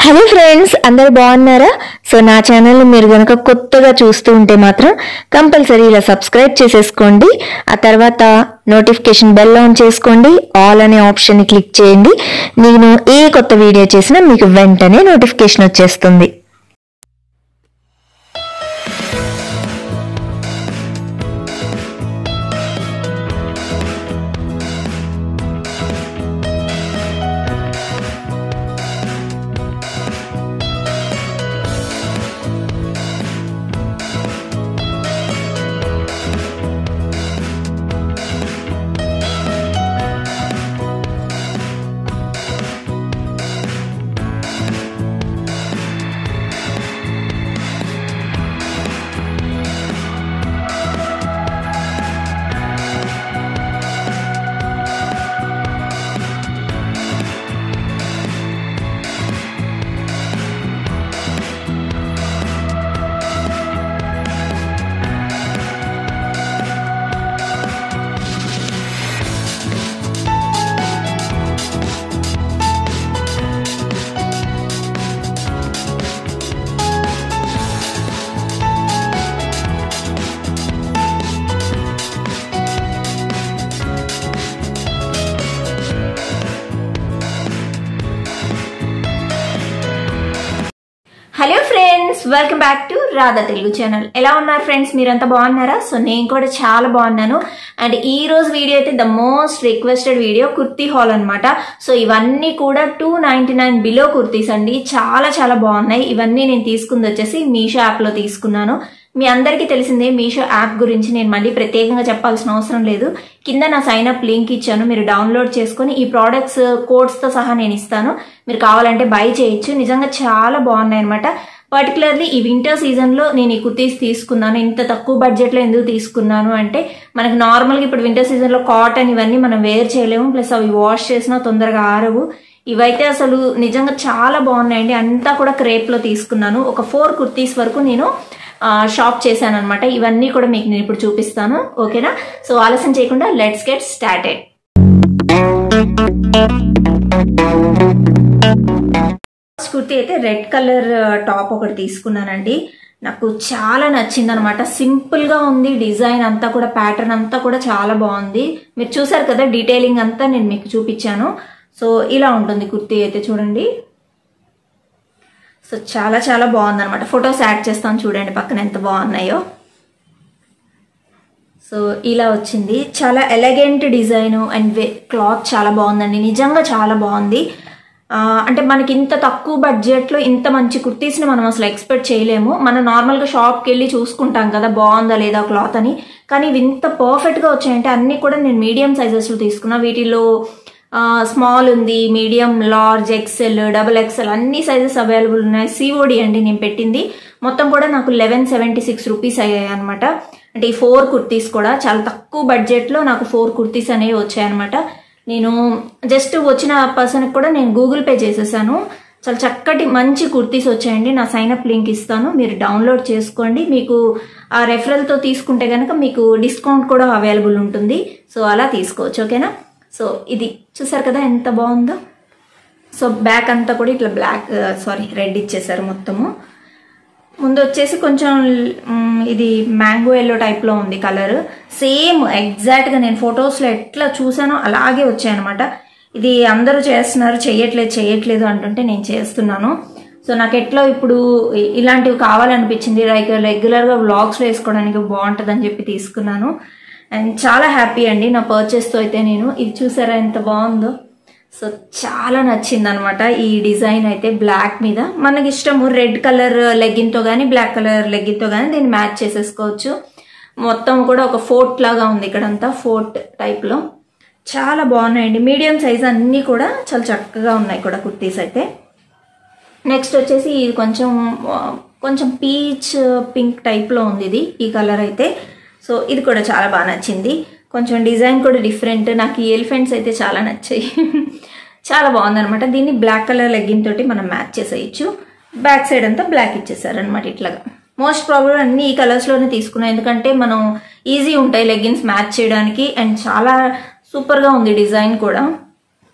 hello friends అందరు బాగున్నారా so నా ఛానల్ మీరు కనుక కొత్తగా చూస్తూ ఉంటే మాత్రం కంపల్సరీ ఇలా సబ్స్క్రైబ్ చేసేసుకోండి ఆ తర్వాత నోటిఫికేషన్ బెల్ ఆన్ చేసుకోండి ఆల్ అనే ఆప్షన్ క్లిక్ చేయండి నేను ఏ కొత్త వీడియో చేసినా మీకు వెంటనే నోటిఫికేషన్ వచ్చేస్తుంది hello friends welcome back to Radha Telugu channel ఎలా ఉన్నారు ఫ్రెండ్స్ మీరంతా బాగున్నారా సో నేను కూడా చాలా బాగున్నాను అండ్ ఈ రోజు వీడియో అయితే the most requested video kurti haul అన్నమాట సో ఇవన్నీ కూడా two ninety nine below kurtis అండి చాలా చాలా బాగున్నాయి ఇవన్నీ నేను తీసుకుంది వచ్చేసి మీషో యాప్లో తీసుకున్నాను మీ అందరికీ తెలిసిందే మీషో యాప్ గురించి నేను మళ్ళీ ప్రత్యేకంగా చెప్పాల్సిన అవసరం లేదు కింద నా సైన్ అప్ లింక్ ఇచ్చాను మీరు డౌన్లోడ్ చేసుకొని ఈ ప్రోడక్ట్స్ కోడ్స్తో సహా నేను ఇస్తాను మీరు కావాలంటే బై చేయొచ్చు నిజంగా చాలా బాగున్నాయి అనమాట పర్టికులర్లీ ఈ వింటర్ సీజన్లో నేను ఈ కుర్తీస్ తీసుకున్నాను ఇంత తక్కువ బడ్జెట్లో ఎందుకు తీసుకున్నాను అంటే మనకి నార్మల్గా ఇప్పుడు వింటర్ సీజన్లో కాటన్ ఇవన్నీ మనం వేర్ చేయలేము ప్లస్ అవి వాష్ చేసినా తొందరగా ఆరవు ఇవైతే అసలు నిజంగా చాలా బాగున్నాయండి అంతా కూడా క్రేప్లో తీసుకున్నాను ఒక ఫోర్ కుర్తీస్ వరకు నేను షాప్ చేశాను అనమాట ఇవన్నీ కూడా మీకు నేను ఇప్పుడు చూపిస్తాను ఓకేనా సో ఆలస్యం చేయకుండా లెట్స్ గెట్ స్టార్టెడ్ కుర్తీ అయితే రెడ్ కలర్ టాప్ ఒకటి తీసుకున్నానండి నాకు చాలా నచ్చింది అనమాట సింపుల్ గా ఉంది డిజైన్ అంతా కూడా ప్యాటర్న్ అంతా కూడా చాలా బాగుంది మీరు చూసారు కదా డీటెయిలింగ్ అంతా నేను మీకు చూపించాను సో ఇలా ఉంటుంది కుర్తీ అయితే చూడండి సో చాలా చాలా బాగుంది అనమాట ఫొటోస్ యాడ్ చేస్తాను చూడండి పక్కన ఎంత బాగున్నాయో సో ఇలా వచ్చింది చాలా ఎలగెంట్ డిజైన్ అండ్ క్లాత్ చాలా బాగుందండి నిజంగా చాలా బాగుంది అంటే మనకి ఇంత తక్కువ బడ్జెట్లో ఇంత మంచి కుర్తీస్ని మనం అసలు ఎక్స్పెక్ట్ చేయలేము మనం నార్మల్గా షాప్కి వెళ్ళి చూసుకుంటాం కదా బాగుందా లేదా క్లాత్ అని కానీ ఇవి ఇంత పర్ఫెక్ట్గా వచ్చాయంటే అన్నీ కూడా నేను మీడియం సైజెస్లో తీసుకున్నా వీటిలో స్మాల్ ఉంది medium large XL double XL అన్ని సైజెస్ అవైలబుల్ ఉన్నాయి సిఓడి అండి నేను పెట్టింది మొత్తం కూడా నాకు లెవెన్ సెవెంటీ సిక్స్ రూపీస్ అయ్యాయి అనమాట అంటే ఈ ఫోర్ కుర్తీస్ కూడా చాలా తక్కువ బడ్జెట్లో నాకు ఫోర్ కుర్తీస్ అనేవి వచ్చాయన్నమాట నేను జస్ట్ వచ్చిన పర్సన్కి కూడా నేను గూగుల్ పే చేసేసాను చాలా చక్కటి మంచి కుర్తీస్ వచ్చాయండి నా సైన్అప్ లింక్ ఇస్తాను మీరు డౌన్లోడ్ చేసుకోండి మీకు ఆ రెఫరల్తో తీసుకుంటే కనుక మీకు డిస్కౌంట్ కూడా అవైలబుల్ ఉంటుంది సో అలా తీసుకోవచ్చు ఓకేనా సో ఇది చూసారు కదా ఎంత బాగుందో సో బ్యాక్ అంతా కూడా ఇట్లా బ్లాక్ సారీ రెడ్ ఇచ్చేసారు మొత్తము ముందు వచ్చేసి కొంచెం ఇది మ్యాంగో ఎల్లో టైప్లో ఉంది కలర్ సేమ్ ఎగ్జాక్ట్గా నేను ఫొటోస్లో ఎట్లా చూసానో అలాగే వచ్చాయన్నమాట ఇది అందరూ చేస్తున్నారు చేయట్లేదు చేయట్లేదు అంటుంటే నేను చేస్తున్నాను సో నాకు ఎట్లా ఇప్పుడు ఇలాంటివి కావాలనిపించింది లైక్ రెగ్యులర్గా వ్లాగ్స్ వేసుకోవడానికి బాగుంటుందని చెప్పి తీసుకున్నాను అండ్ చాలా హ్యాపీ అండి నా పర్చేస్తో అయితే నేను ఇది చూసారా ఎంత బాగుందో సో చాలా నచ్చింది అనమాట ఈ డిజైన్ అయితే బ్లాక్ మీద మనకి ఇష్టము రెడ్ కలర్ లెగ్గిన్తో కానీ బ్లాక్ కలర్ లెగ్గిన్తో కానీ దీన్ని మ్యాచ్ చేసేసుకోవచ్చు మొత్తం కూడా ఒక ఫోర్ట్ లాగా ఉంది ఇక్కడంతా ఫోర్ట్ టైప్లో చాలా బాగున్నాయండి మీడియం సైజ్ అన్నీ కూడా చాలా చక్కగా ఉన్నాయి కూడా కుర్తీస్ అయితే నెక్స్ట్ వచ్చేసి ఇది కొంచెం కొంచెం పీచ్ పింక్ టైప్లో ఉంది ఇది ఈ కలర్ అయితే సో ఇది కూడా చాలా బాగా నచ్చింది కొంచెం డిజైన్ కూడా డిఫరెంట్ నాకు ఈ ఎలిఫెంట్స్ అయితే చాలా నచ్చాయి చాలా బాగుందనమాట దీన్ని బ్లాక్ కలర్ లెగ్గిన్ తోటి మనం మ్యాచ్ చేసేయచ్చు బ్యాక్ సైడ్ అంతా బ్లాక్ ఇచ్చేసారనమాట ఇట్లాగా మోస్ట్ ప్రాబ్లం అన్ని ఈ కలర్స్లోనే తీసుకున్నాం ఎందుకంటే మనం ఈజీ ఉంటాయి లెగ్గిన్స్ మ్యాచ్ చేయడానికి అండ్ చాలా సూపర్గా ఉంది డిజైన్ కూడా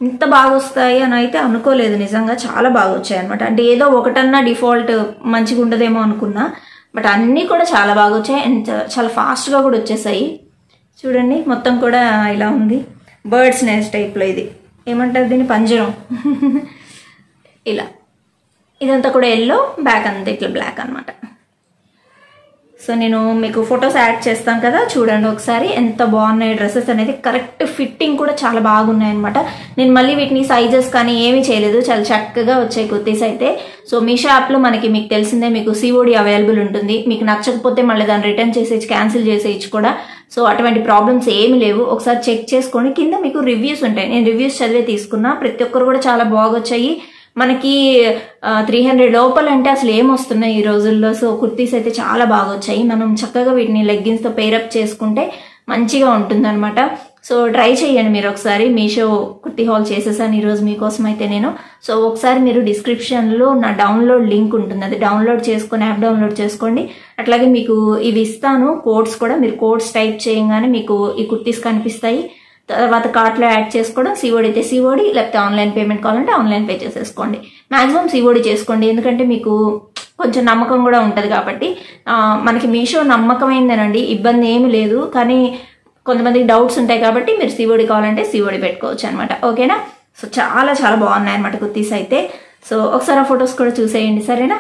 ఇంత బాగా వస్తాయి అని అయితే అనుకోలేదు నిజంగా చాలా బాగా వచ్చాయి అనమాట అంటే ఏదో ఒకటన్నా డిఫాల్ట్ మంచిగా ఉండదేమో అనుకున్నా బట్ అన్నీ కూడా చాలా బాగా వచ్చాయి అండ్ చాలా ఫాస్ట్గా కూడా వచ్చేసాయి చూడండి మొత్తం కూడా ఇలా ఉంది బర్డ్స్ నెస్ట్ టైప్లో ఇది ఏమంటారు దీన్ని పంజరం ఇలా ఇదంతా కూడా ఎల్లో బ్యాక్ అంతా ఇట్లా బ్లాక్ అనమాట సో నేను మీకు ఫొటోస్ యాడ్ చేస్తాను కదా చూడండి ఒకసారి ఎంత బాగున్నాయి డ్రెస్సెస్ అనేది కరెక్ట్ ఫిట్టింగ్ కూడా చాలా బాగున్నాయి అనమాట నేను మళ్ళీ వీటిని సైజెస్ కానీ ఏమీ చేయలేదు చాలా చక్కగా వచ్చాయి కుర్తీస్ అయితే సో మీ షాప్లో మనకి మీకు తెలిసిందే మీకు సిఓడి అవైలబుల్ ఉంటుంది మీకు నచ్చకపోతే మళ్ళీ దాన్ని రిటర్న్ చేసేసి క్యాన్సిల్ చేసేయచ్చు కూడా సో అటువంటి ప్రాబ్లమ్స్ ఏమి లేవు ఒకసారి చెక్ చేసుకొని కింద మీకు రివ్యూస్ ఉంటాయి నేను రివ్యూస్ చదివే తీసుకున్నా ప్రతి ఒక్కరు కూడా చాలా బాగొచ్చాయి మనకి త్రీ హండ్రెడ్ లోపల అంటే అసలు ఏం వస్తున్నాయి ఈ రోజుల్లో సో కుర్తీస్ అయితే చాలా బాగా వచ్చాయి మనం చక్కగా వీటిని లెగ్గిన్స్తో పేరప్ చేసుకుంటే మంచిగా ఉంటుందన్నమాట సో ట్రై చేయండి మీరు ఒకసారి మీషో కుర్తీ హాల్ చేసేసాను ఈరోజు మీకోసం అయితే నేను సో ఒకసారి మీరు డిస్క్రిప్షన్లో నా డౌన్లోడ్ లింక్ ఉంటుంది అది డౌన్లోడ్ చేసుకొని యాప్ డౌన్లోడ్ చేసుకోండి అట్లాగే మీకు ఇవి ఇస్తాను కోడ్స్ కూడా మీరు కోడ్స్ టైప్ చేయగానే మీకు ఈ కుర్తీస్ కనిపిస్తాయి తర్వాత కార్ట్లో యాడ్ చేసుకోవడం సిఓడి అయితే సిఓడి లేకపోతే ఆన్లైన్ పేమెంట్ కావాలంటే ఆన్లైన్ పే చేసేసుకోండి మాక్సిమం సిఓడి చేసుకోండి ఎందుకంటే మీకు కొంచెం నమ్మకం కూడా ఉంటుంది కాబట్టి ఆ, మనకి మీషో నమ్మకమైందేనండి ఇబ్బంది ఏమి లేదు కానీ కొంతమందికి డౌట్స్ ఉంటాయి కాబట్టి మీరు సిఓడి కావాలంటే సిఓడి పెట్టుకోవచ్చు అనమాట ఓకేనా సో చాలా చాలా బాగున్నాయి అనమాట కుర్తీస్ అయితే సో ఒకసారి ఆ ఫొటోస్ కూడా చూసేయండి సరేనా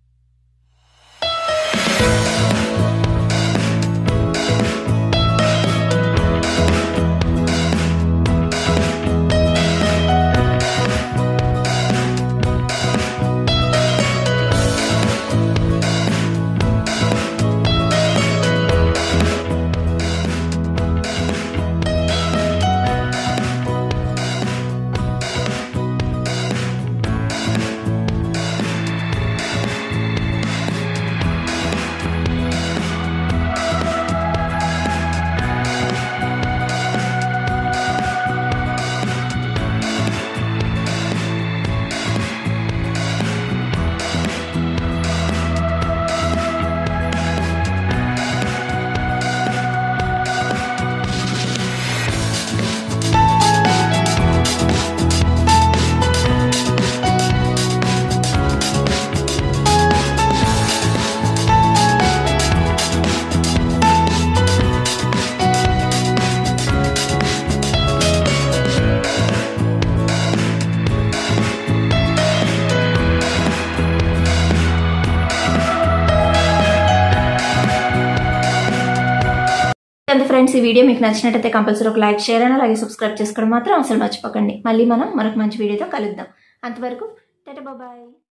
అంతే ఫ్రెండ్స్ ఈ వీడియో మీకు నచ్చినట్టయితే కంపల్సరీ ఒక లైక్ షేర్ అని అలాగే సబ్స్క్రైబ్ చేసుకోవడం మాత్రం అసలు మర్చిపోకండి మళ్ళీ మనం మరొక మంచి వీడియోతో కలుద్దాం అంతవరకు టాటా బాయ్